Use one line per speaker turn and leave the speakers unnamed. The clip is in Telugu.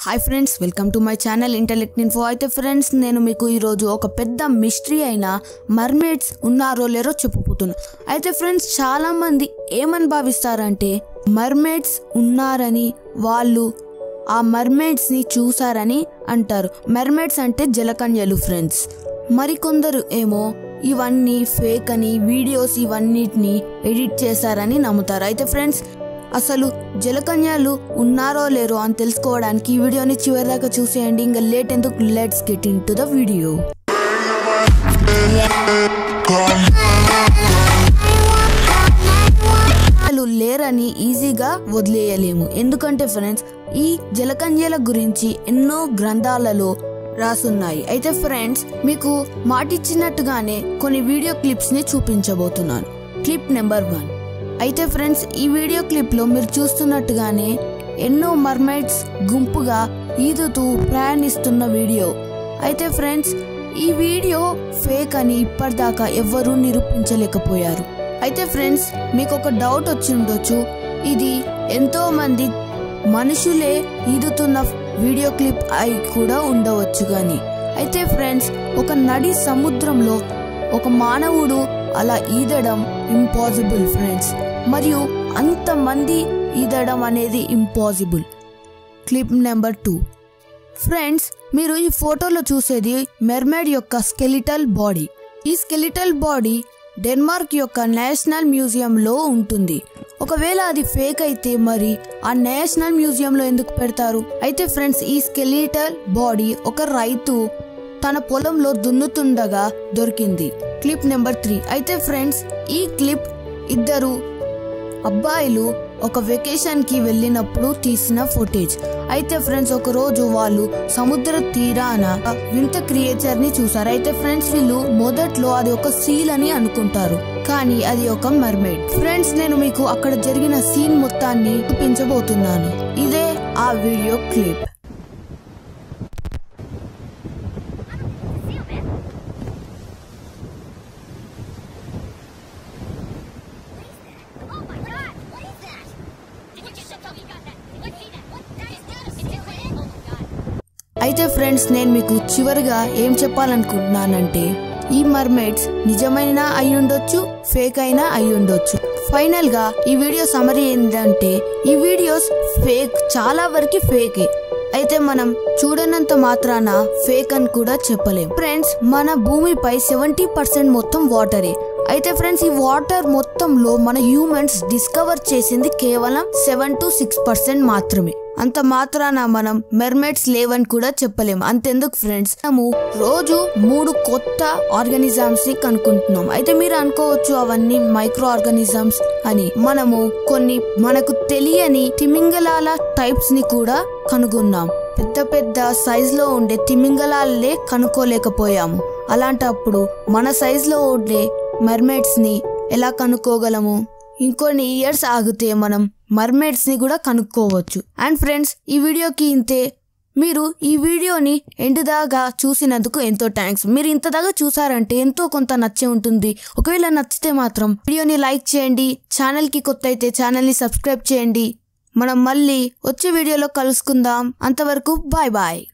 Hi friends welcome to my channel Intellect Info అయితే ఫ్రెండ్స్ నేను మీకు ఈరోజు ఒక పెద్ద మిస్టరీ అయిన మర్మేడ్స్ ఉన్నారో లేరో చెప్పబోతున్నా అయితే ఫ్రెండ్స్ చాలామంది ఏమని భావిస్తారంటే మర్మేడ్స్ ఉన్నారని వాళ్ళు ఆ మర్మేడ్స్ని చూసారని అంటారు మర్మేడ్స్ అంటే జలకన్యలు ఫ్రెండ్స్ మరికొందరు ఏమో ఇవన్నీ ఫేక్ అని వీడియోస్ ఇవన్నిటిని ఎడిట్ చేశారని నమ్ముతారు అయితే ఫ్రెండ్స్ అసలు జలకన్యాలు ఉన్నారో లేరో అని తెలుసుకోవడానికి ఈ వీడియోని చివరిదాకా చూసేయండి ఇంకా లేట్ ఎందుకు let's get into the video వాళ్ళు లేరని ఈజీగా వదిలేయలేము ఎందుకంటే ఫ్రెండ్స్ ఈ జలకన్యల గురించి ఎన్నో గ్రంథాలలో రాసున్నాయి అయితే ఫ్రెండ్స్ మీకు మాటిచ్చినట్టుగానే కొన్ని వీడియో క్లిప్స్ ని చూపించబోతున్నాను క్లిప్ నెంబర్ వన్ అయితే ఫ్రెండ్స్ ఈ వీడియో క్లిప్ లో మీరు చూస్తున్నట్టుగానే ఎన్నో మర్మైడ్స్ గుంపుగా ఈదుతూ ప్రయాణిస్తున్న వీడియో అయితే ఫ్రెండ్స్ ఈ వీడియో ఫేక్ అని ఇప్పటిదాకా ఎవ్వరూ నిరూపించలేకపోయారు అయితే ఫ్రెండ్స్ మీకు ఒక డౌట్ వచ్చి ఉండొచ్చు ఇది ఎంతో మంది మనుషులే ఈదుతున్న వీడియో క్లిప్ అయి కూడా ఉండవచ్చు కానీ అయితే ఫ్రెండ్స్ ఒక నడి సముద్రంలో ఒక మానవుడు అలా ఈదడం ఇంపాసిబుల్ ఫ్రెండ్స్ మరియు అంతమంది ఈదడం అనేది impossible clip number two friends మీరు ఈ ఫోటోలో చూసేది మెర్మైడ్ యొక్క స్కెలిటల్ బాడీ ఈ స్కెలిటల్ బాడీ డెన్మార్క్ యొక్క నేషనల్ మ్యూజియంలో ఉంటుంది ఒకవేళ అది ఫేక్ అయితే మరి ఆ నేషనల్ మ్యూజియంలో ఎందుకు పెడతారు అయితే ఫ్రెండ్స్ ఈ స్కెలిటల్ బాడీ ఒక రైతు తన పొలంలో దున్నుతుండగా దొరికింది క్లిప్ నెంబర్ త్రీ అయితే ఫ్రెండ్స్ ఈ క్లిప్ ఇద్దరు అబ్బాయిలు ఒక వెకేషన్ కి వెళ్ళినప్పుడు తీసిన ఫుటేజ్ అయితే ఫ్రెండ్స్ ఒక రోజు వాళ్ళు సముద్ర తీరాన వింత క్రియేచర్ ని చూసారు అయితే ఫ్రెండ్స్ వీళ్ళు మొదట్లో అది ఒక సీల్ అని అనుకుంటారు కానీ అది ఒక మర్మైడ్ ఫ్రెండ్స్ నేను మీకు అక్కడ జరిగిన సీన్ మొత్తాన్ని చూపించబోతున్నాను ఇదే ఆ video clip
Oh my god! What is that? Did you just tell me you got that? Let's see that. What? That is not a It's it? Oh my god.
అయితే ఫ్రెండ్స్ నేను మీకు చివరిగా ఏం చెప్పాలనుకుంటున్నానంటే ఈ మర్మైడ్స్ నిజమైన అయి ఉండొచ్చు ఫేక్ అయినా అయి ఉండొచ్చు ఫైనల్ గా ఈ వీడియో సమరీ ఏంటంటే ఈ వీడియోస్ ఫేక్ చాలా వరకు ఫేకే అయితే మనం చూడనంత మాత్రాన ఫేక్ అని కూడా చెప్పలేం ఫ్రెండ్స్ మన భూమిపై సెవెంటీ పర్సెంట్ మొత్తం వాటరే అయితే ఫ్రెండ్స్ ఈ వాటర్ మొత్తంలో మన హ్యూమన్స్ డిస్కవర్ చేసింది కేవలం సెవెన్ టు సిక్స్ పర్సెంట్ మాత్రమే అంత మాత్రాన మనం మెర్మైడ్స్ లేవని కూడా చెప్పలేం అంతెందుకు ఫ్రెండ్స్ మనము రోజు మూడు కొత్త ఆర్గానిజమ్స్ ని కనుక్కుంటున్నాం అయితే మీరు అనుకోవచ్చు అవన్నీ మైక్రో ఆర్గానిజమ్స్ అని మనము కొన్ని మనకు తెలియని తిమింగలాల టైప్స్ ని కూడా కనుగొన్నాం పెద్ద పెద్ద సైజ్ లో ఉండే తిమింగలాలే కనుక్కోలేకపోయాము అలాంటప్పుడు మన సైజ్ లో ఉండే మర్మైడ్స్ ని ఎలా కనుక్కోగలము ఇంకొన్ని ఇయర్స్ ఆగితే మనం మర్మైడ్స్ ని కూడా కనుక్కోవచ్చు అండ్ ఫ్రెండ్స్ ఈ వీడియోకి ఇంతే మీరు ఈ వీడియోని ఎండ్ దాకా చూసినందుకు ఎంతో థ్యాంక్స్ మీరు ఇంత దాకా చూసారంటే ఎంతో కొంత నచ్చే ఉంటుంది ఒకవేళ నచ్చితే మాత్రం వీడియోని లైక్ చేయండి ఛానల్కి కొత్త అయితే ఛానల్ని సబ్స్క్రైబ్ చేయండి మనం మళ్ళీ వచ్చే వీడియోలో కలుసుకుందాం అంతవరకు బాయ్ బాయ్